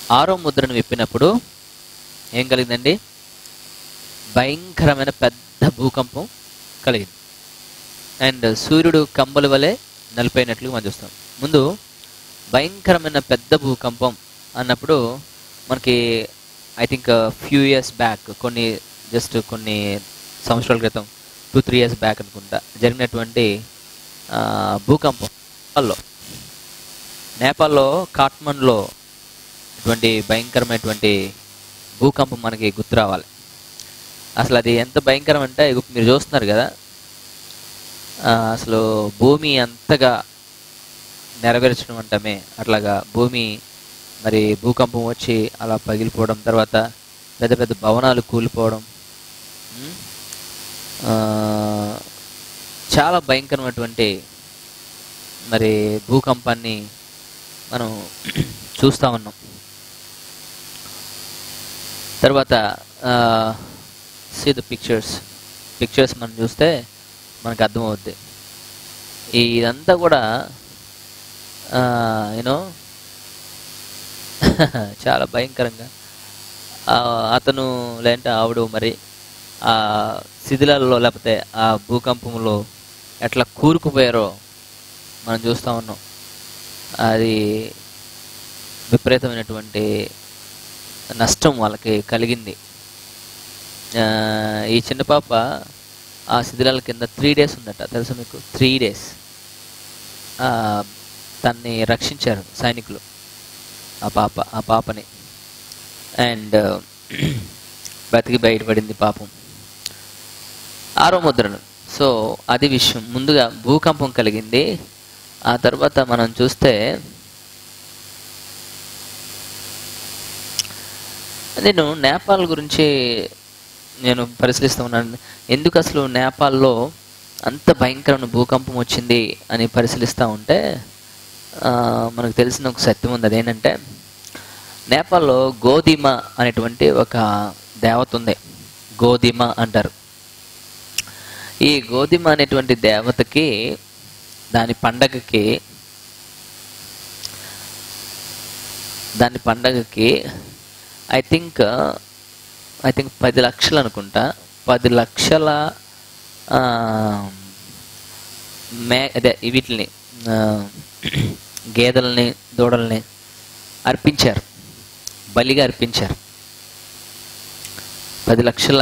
ఆరో ముద్రను విప్పినప్పుడు ఏం కలిగిందండి భయంకరమైన పెద్ద భూకంపం కలిగింది అండ్ సూర్యుడు కంబల వలె నలిపోయినట్లు మనం చూస్తాం ముందు భయంకరమైన పెద్ద భూకంపం అన్నప్పుడు మనకి I think few years back కొన్ని జస్ట్ కొన్ని సంవత్సరాల క్రితం టూ త్రీ ఇయర్స్ బ్యాక్ అనుకుంటా జరిగినటువంటి ఆ, భూకంపం నేపాల్లో నేపాల్లో కాట్మండ్లో ఇటువంటి భయంకరమైనటువంటి భూకంపం మనకి గుర్తు రావాలి అసలు అది ఎంత భయంకరం అంటే ఇగో మీరు చూస్తున్నారు కదా ఆ, అసలు భూమి అంతగా నెరవేర్చడం అంటమే అట్లాగా భూమి మరి భూకంపం వచ్చి అలా పగిలిపోవడం తర్వాత పెద్ద పెద్ద భవనాలు కూలిపోవడం ఉమ్, ఆ, చాలా భయంకరమైనటువంటి మరి భూకంపాన్ని మనం చూస్తూ ఉన్నాం తర్వాత సీ ద పిక్చర్స్ పిక్చర్స్ మనం చూస్తే మనకు అర్థమవుద్ది ఈ ఇదంతా కూడా యూనో చాలా భయంకరంగా ఆ, అతను లేదంటే ఆవిడ మరి ఆ శిథిలాల్లో లేకపోతే ఆ భూకంపంలో ఎట్లా కూరుకుపోయారో మనం చూస్తూ ఉన్నాం అది విపరీతమైనటువంటి నష్టం వాళ్ళకి కలిగింది ఆ, ఈ చిన్న పాప ఆ శిథిలాల కింద త్రీ డేస్ ఉందట తెలుసా మీకు త్రీ డేస్ తన్ని రక్షించారు సైనికులు ఆ పాప ఆ పాపని అండ్ బతికి బయటపడింది పాపం ఆరో ముద్రను సో అది విషయం ముందుగా భూకంపం కలిగింది ఆ తర్వాత మనం చూస్తే నేను నేపాల్ గురించి నేను పరిశీలిస్తూ ఉన్నాను ఎందుకు అసలు నేపాల్లో అంత భయంకరమైన భూకంపం వచ్చింది అని పరిశీలిస్తూ ఉంటే ఆ, మనకు తెలిసిన ఒక సత్యం ఉంది అదేంటంటే నేపాల్లో గోధుమ అనేటువంటి ఒక దేవత ఉంది గోధుమ అంటారు ఈ గోధుమ అనేటువంటి దేవతకి దాని పండగకి దాని పండగకి ఐ థింక్ ఐ థింక్ పది లక్షలు అనుకుంటా పది లక్షల ఆ, మే అదే వీటిని ఆ, గేదెలని దూడల్ని అర్పించారు బలిగా అర్పించారు పది లక్షల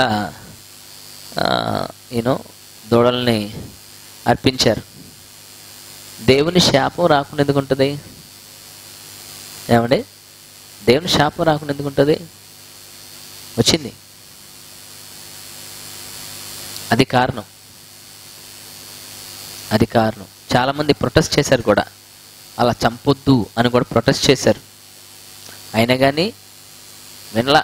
యూనో దూడల్ని అర్పించారు దేవుని శాపం రాకుండా ఎందుకు ఉంటుంది ఏమండి దేవుని శాపం రాకుండా ఎందుకు ఉంటుంది వచ్చింది అది కారణం అది కారణం చాలామంది ప్రొటెస్ట్ చేశారు కూడా అలా చంపొద్దు అని కూడా ప్రొటెస్ట్ చేశారు అయినా కానీ వినలా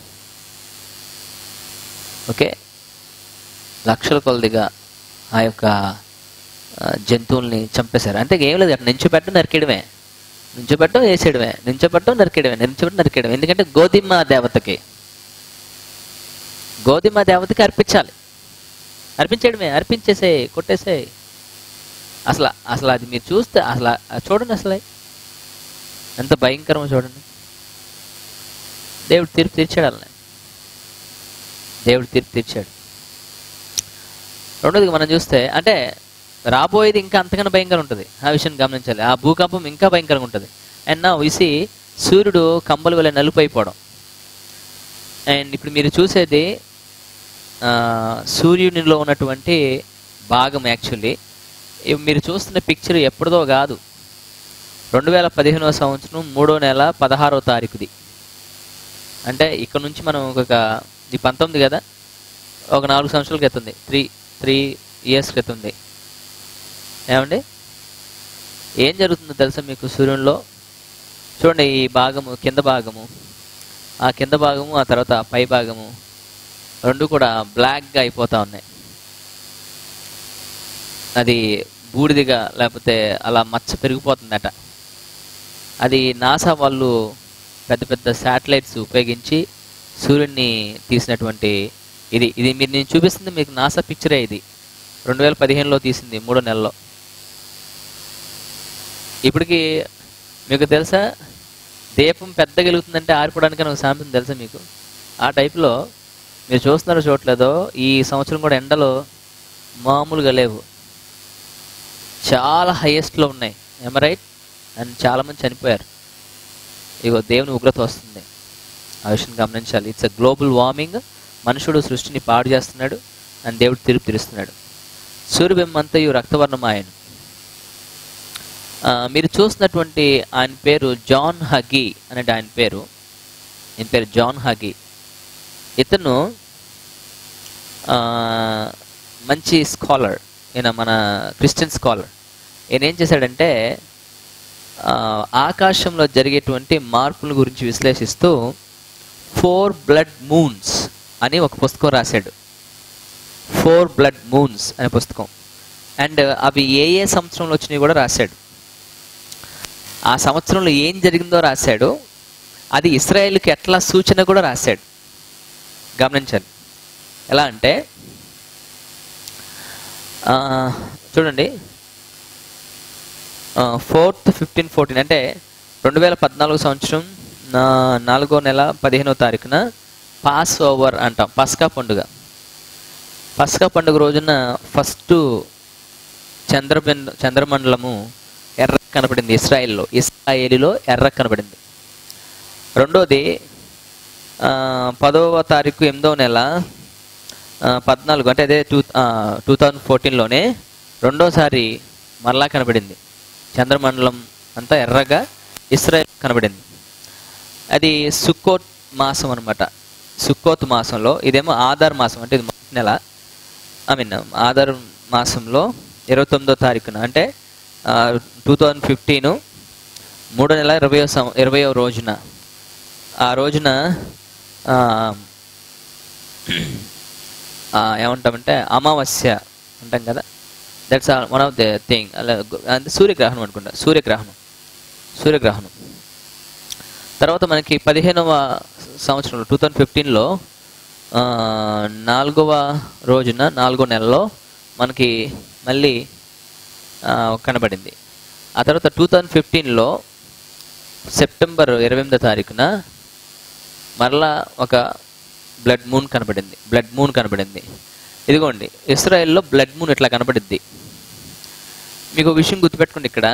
ఓకే లక్షల కొలదిగా ఆ యొక్క ఆ, జంతువుల్ని చంపేశారు అంటే ఏం లేదు అక్కడ నించోబెట్టడం నరికేయడమే నించోబెట్టడం వేసేయడమే నించోబెట్టడం నరికేయడమే నించోబెట్టడం నరికేయడమే ఎందుకంటే గోధుమ దేవతకి గోధుమ దేవతకి అర్పించాలి అర్పించేయడమే అర్పించేసే కొట్టేసే అసలు అసలు అది మీరు చూస్తే అసలు ఆ చూడండి అసలు ఎంత భయంకరమో చూడండి దేవుడు తీర్పు తీర్చాడు అలా దేవుడు తీర్పు తీర్చాడు రెండోది మనం చూస్తే అంటే రాబోయేది ఇంకా అంతకన్నా భయంకరంగా ఉంటుంది ఆ విషయం గమనించాలి ఆ భూకంపం ఇంకా భయంకరంగా ఉంటుంది అండ్ నా విసి సూర్యుడు కంబల వల్ల నలుపు అయిపోవడం అండ్ ఇప్పుడు మీరు చూసేది ఆ, సూర్యునిలో ఉన్నటువంటి భాగం యాక్చువల్లీ మీరు చూస్తున్న పిక్చర్ ఎప్పుడుదో కాదు రెండు వేల పదిహేనవ సంవత్సరం మూడో నెల పదహారవ తారీఖుది అంటే ఇక్కడ నుంచి మనం ఒక ఈ పంతొమ్మిది కదా ఒక నాలుగు సంవత్సరాల క్రితంది త్రీ త్రీ ఇయర్స్ క్రితంది ఏమండి ఏం జరుగుతుందో తెలుసా మీకు సూర్యునిలో చూడండి ఈ భాగము కింద భాగము ఆ కింద భాగము ఆ తర్వాత ఆ పై భాగము రెండు కూడా బ్లాక్గా అయిపోతా ఉన్నాయి అది బూడిదిగా లేకపోతే అలా మచ్చ పెరిగిపోతుందట అది నాసా వాళ్ళు పెద్ద పెద్ద శాటిలైట్స్ ఉపయోగించి సూర్యుడిని తీసినటువంటి ఇది ఇది మీరు నేను చూపిస్తుంది మీకు నాసా పిక్చరే ఇది రెండు వేల పదిహేనులో తీసింది మూడో నెలలో ఇప్పటికి మీకు తెలుసా దీపం పెద్ద వెలుగుతుందంటే ఆరిపోవడానికి ఒక సామెత తెలుసా మీకు ఆ టైప్లో మీరు చూస్తున్నారో చూడలేదో ఈ సంవత్సరం కూడా ఎండలు మామూలుగా లేవు చాలా హైయెస్ట్లో ఉన్నాయి రైట్ అండ్ చాలామంది చనిపోయారు ఇగో దేవుని ఉగ్రత వస్తుంది ఆ విషయం గమనించాలి ఇట్స్ అ గ్లోబల్ వార్మింగ్ మనుషుడు సృష్టిని పాడు చేస్తున్నాడు అని దేవుడు తీర్పు తీరుస్తున్నాడు సూర్యబింబం అంతయు రక్తవర్ణం ఆయన మీరు చూసినటువంటి ఆయన పేరు జాన్ హగీ అనే ఆయన పేరు ఈయన పేరు జాన్ హగీ ఇతను ఆ, మంచి స్కాలర్ ఈయన మన క్రిస్టియన్ స్కాలర్ ఈయన ఏం చేశాడంటే ఆ, ఆకాశంలో జరిగేటువంటి మార్పుల గురించి విశ్లేషిస్తూ ఫోర్ బ్లడ్ మూన్స్ అని ఒక పుస్తకం రాశాడు ఫోర్ బ్లడ్ మూన్స్ అనే పుస్తకం అండ్ అవి ఏ ఏ సంవత్సరంలో వచ్చినాయి కూడా రాశాడు ఆ సంవత్సరంలో ఏం జరిగిందో రాశాడు అది ఇస్రాయేల్కి ఎట్లా సూచన కూడా రాశాడు గమనించాలి ఎలా అంటే ఆ, చూడండి ఫోర్త్ ఫిఫ్టీన్ ఫోర్టీన్ అంటే రెండు వేల పద్నాలుగు సంవత్సరం నా- నాలుగో నెల పదిహేనో తారీఖున పాస్ ఓవర్ అంటాం పస్కా పండుగ పస్కా పండుగ రోజున ఫస్ట్ చంద్రబింద చంద్రమండలము ఎర్ర కనపడింది ఇస్రాయిల్లో ఇస్రాయేలీలో ఎర్ర కనపడింది రెండోది ఆ, పదవ తారీఖు ఎనిమిదవ నెల ఆ, పద్నాలుగు అంటే అదే టూ టూ థౌజండ్ ఫోర్టీన్లోనే రెండోసారి మరలా కనబడింది చంద్రమండలం అంతా ఎర్రగా ఇస్రాయల్ కనబడింది అది సుక్కోత్ మాసం అనమాట సుక్కోత్ మాసంలో ఇదేమో ఆధార్ మాసం అంటే ఇది మొదటి నెల ఐ మీన్ ఆధార్ మాసంలో ఇరవై తొమ్మిదో తారీఖున అంటే టూ థౌజండ్ ఫిఫ్టీన్ మూడో నెల ఇరవయో సం ఇరవయో రోజున ఆ రోజున ఆ, ఆ, ఏమంటామంటే అమావాస్య అంటాం కదా that's one of the thing అలా గు- అంటే సూర్యగ్రహణం అనుకుంటా సూర్యగ్రహణం సూర్యగ్రహణం తర్వాత మనకి పదిహేనవ సంవత్సరంలో టూ థౌజండ్ ఫిఫ్టీన్లో నాలుగవ రోజున నాలుగో నెలలో మనకి మళ్ళీ ఆ, కనబడింది ఆ తర్వాత టూ థౌజండ్ ఫిఫ్టీన్లో సెప్టెంబర్ ఇరవై ఎనిమిదో తారీఖున మరలా ఒక బ్లడ్ మూన్ కనబడింది బ్లడ్ మూన్ కనబడింది ఇదిగోండి ఇస్రాయెల్లో బ్లడ్ మూన్ ఇట్లా కనబడిద్ది మీకు ఒక విషయం గుర్తుపెట్టుకోండి ఇక్కడ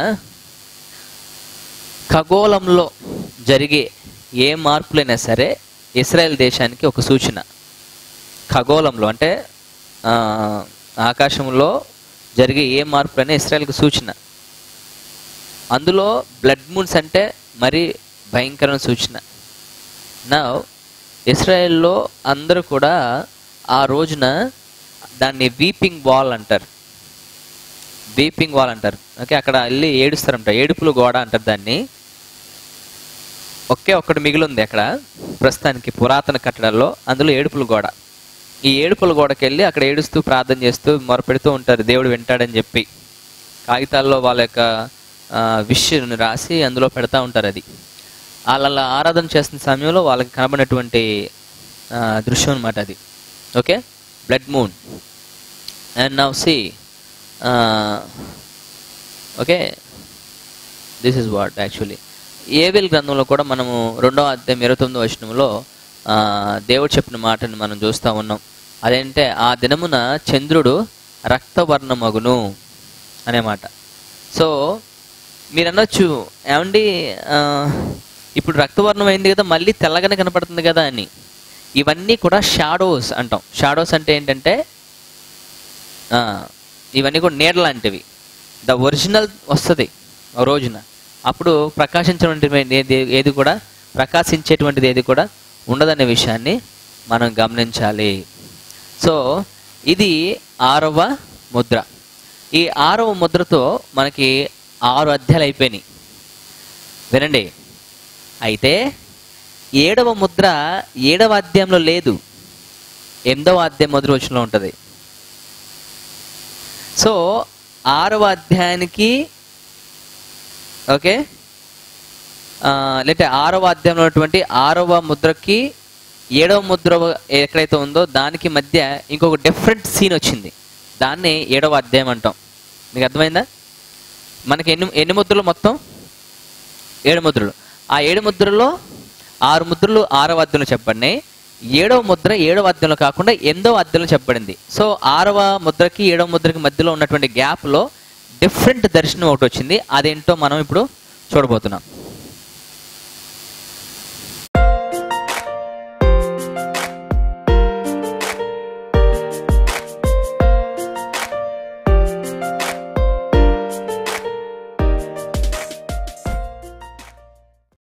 ఖగోళంలో జరిగే ఏ మార్పులైనా సరే ఇస్రాయెల్ దేశానికి ఒక సూచన ఖగోళంలో అంటే ఆ, ఆకాశంలో జరిగే ఏ మార్పులైనా ఇస్రాయల్కి సూచన అందులో బ్లడ్ మూన్స్ అంటే మరీ భయంకరమైన సూచన నా ఇస్రాయెల్లో అందరూ కూడా ఆ రోజున దాన్ని వీపింగ్ వాల్ అంటారు వీపింగ్ వాల్ అంటారు ఓకే అక్కడ వెళ్ళి ఏడుస్తారంట ఏడుపులు గోడ అంటారు దాన్ని ఒకే ఒక్కటి మిగిలి ఉంది అక్కడ ప్రస్తుతానికి పురాతన కట్టడాల్లో అందులో ఏడుపుల గోడ ఈ ఏడుపుల గోడకి వెళ్ళి అక్కడ ఏడుస్తూ ప్రార్థన చేస్తూ మొరపెడుతూ ఉంటారు దేవుడు వింటాడని చెప్పి కాగితాల్లో వాళ్ళ యొక్క విషయను రాసి అందులో పెడతా ఉంటారు అది వాళ్ళ ఆరాధన చేస్తున్న సమయంలో వాళ్ళకి కనబడినటువంటి ఆ, దృశ్యం అనమాట అది okay blood moon and now see okay this is what actually Bible గ్రంథంలో కూడా మనము రెండవ అధ్యాయం ఇరవై తొమ్మిదో వచనంలో ఆ, దేవుడు చెప్పిన మాటని మనం చూస్తూ ఉన్నాం అదేంటే ఆ దినమున చంద్రుడు రక్తవర్ణమగును అనే మాట సో మీరు అనొచ్చు ఏమండి ఆ, ఇప్పుడు రక్తవర్ణం అయింది కదా మళ్ళీ తెల్లగానే కనపడుతుంది కదా అని ఇవన్నీ కూడా షాడోస్ అంటాం షాడోస్ అంటే ఏంటంటే ఆ, ఇవన్నీ కూడా నీడ లాంటివి ద ఒరిజినల్ వస్తుంది ఆ రోజున అప్పుడు ప్రకాశించినటువంటి ఏది ఏది కూడా ప్రకాశించేటువంటిది ఏది కూడా ఉండదనే విషయాన్ని మనం గమనించాలి సో ఇది ఆరవ ముద్ర ఈ ఆరవ ముద్రతో మనకి ఆరు అధ్యాయాలు అయిపోయినాయి వినండి అయితే ఏడవ ముద్ర ఏడవ అధ్యాయంలో లేదు ఎనిమిదవ అధ్యాయం మొదటి వచనంలో ఉంటుంది సో ఆరవ అధ్యాయానికి ఓకే ఆ, లేకపోతే ఆరవ అధ్యాయంలో ఉన్నటువంటి ఆరవ ముద్రకి ఏడవ ముద్ర ఎక్కడైతే ఉందో దానికి మధ్య ఇంకొక డిఫరెంట్ సీన్ వచ్చింది దాన్ని ఏడవ అధ్యాయం అంటాం మీకు అర్థమైందా మనకి ఎన్ని ఎన్ని ముద్రలు మొత్తం ఏడు ముద్రలు ఆ ఏడు ముద్రలో ఆరు ముద్రలు ఆరవ అధ్యాయంలో చెప్పబడినాయి ఏడవ ముద్ర ఏడవ అధ్యాయంలో కాకుండా ఎనిమిదవ అధ్యాయంలో చెప్పబడింది సో ఆరవ ముద్రకి ఏడవ ముద్రకి మధ్యలో ఉన్నటువంటి గ్యాప్లో డిఫరెంట్ దర్శనం ఒకటి వచ్చింది అదేంటో మనం ఇప్పుడు చూడబోతున్నాం